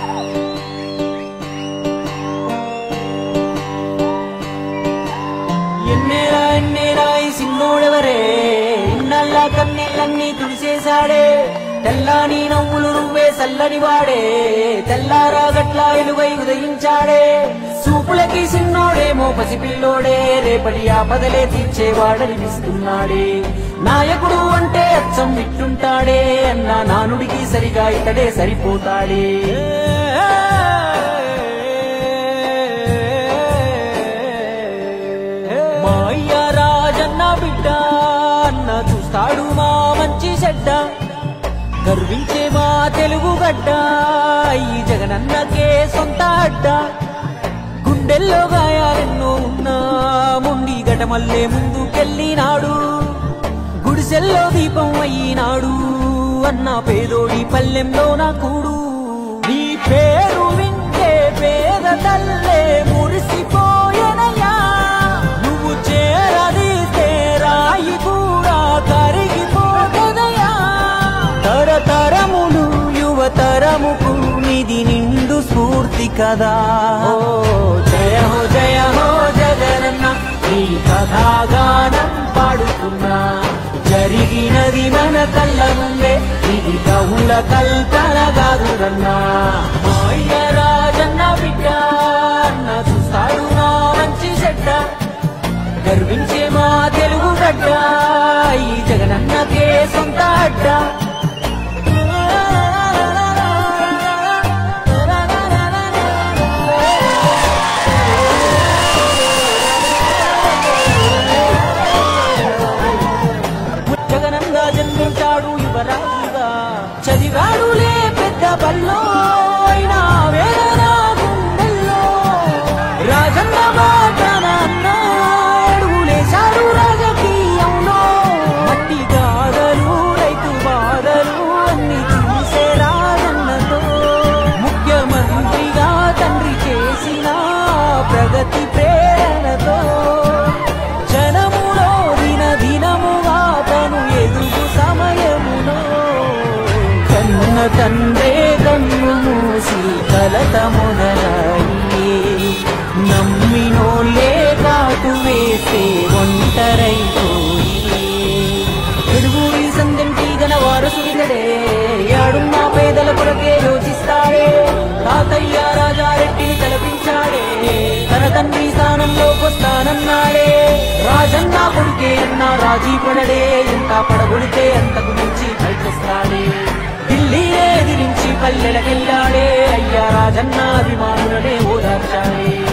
ఎన్నేరా ఎన్నేరా ఈ సిన్నోడెవరే ఇన్నల్లా కన్నీళ్ళన్నీ తుడిసేశాడే తెల్లాని నవ్వులు నువ్వే చల్లని వాడే తెల్లారా గట్ల ఎలుగై ఉదయించాడే సూపులకి సిన్నోడేమో పసిపిల్లోడే రేపటి ఆపదలే తీర్చేవాడనిపిస్తున్నాడే నాయకుడు అంటే అచ్చం విట్టుంటాడే అన్న నానుడికి సరిగా ఇతడే సరిపోతాడే మా అయ్య రాజన్న బిడ్డ అన్న చూస్తాడు మా మంచి చెడ్డ గర్వించే మా తెలుగు గడ్డ ఈ జగనన్నకే సొంత అడ్డ గుండెల్లో గాయాలెన్నో ఉన్నా ముండి గటమల్లే ముందుకెళ్ళినాడు గుడిసెల్లో దీపం అయ్యినాడు అన్న పేదోడి పల్లెంలో నా కూడు నీ పేరు వింటే పేద తల్లే మురిసిపోయనయ్యా నువ్వు చేరదీస్తే రాయి కూడా కరిగిపోతదయ్యా తరతరములు యువతరముకు నిధి నిండు స్ఫూర్తి కదా ఓ జయ హో జయ హో జగనన్న ఈ కథాగానం పాడుతున్నా జరిగినది మన కళ్ళ ముందే ఇది కవుల కల్పన కాదురన్నా మాయ రాజన్న బిడ్డ అన్న చూస్తాడు నా మంచి చెడ్డ గర్వించే మా తెలుగు గడ్డ ఈ జగనన్నకే సొంత అడ్డ జగనన్న జన్మించాడు యువరాజుగా చదివాడులే పెద్ద బల్లో అయినా వేదన గుండెల్లో రాజన్న మాటన అడుగులేశాడు రాజకీయంలో మట్టి గాథలు రైతు బాధలు అన్ని చూసే రాజన్నతో ముఖ్యమంత్రిగా తండ్రి చేసిన ప్రగతి ప్రేరణతో జనములో దిన దినముగా తను ఎదుగు సమయములో కన్న తండ్రే కన్ను మూసి కలత మొదలయ్యే నమ్మినోళ్ళే కాటు వేస్తే ఒంటరైపోయే తెలుగుడి సందంటి గన వారసుడిగడే యాడున్న పేదల కొరకే యోచిస్తాడే తాతయ్య రాజారెడ్డిని తలపించాడే తన తండ్రి స్థానంలోకొస్తానన్నాడే రాజన్న కొడుకే అన్న రాజీ పడడే ఎంత పడగొడితే అంతకు మించి పైకొస్తాడే ఢిల్లీనే ఎదిరించి పల్లెలకెళ్ళాడే అయ్యా రాజన్న అభిమానులనే ఓదార్చాడే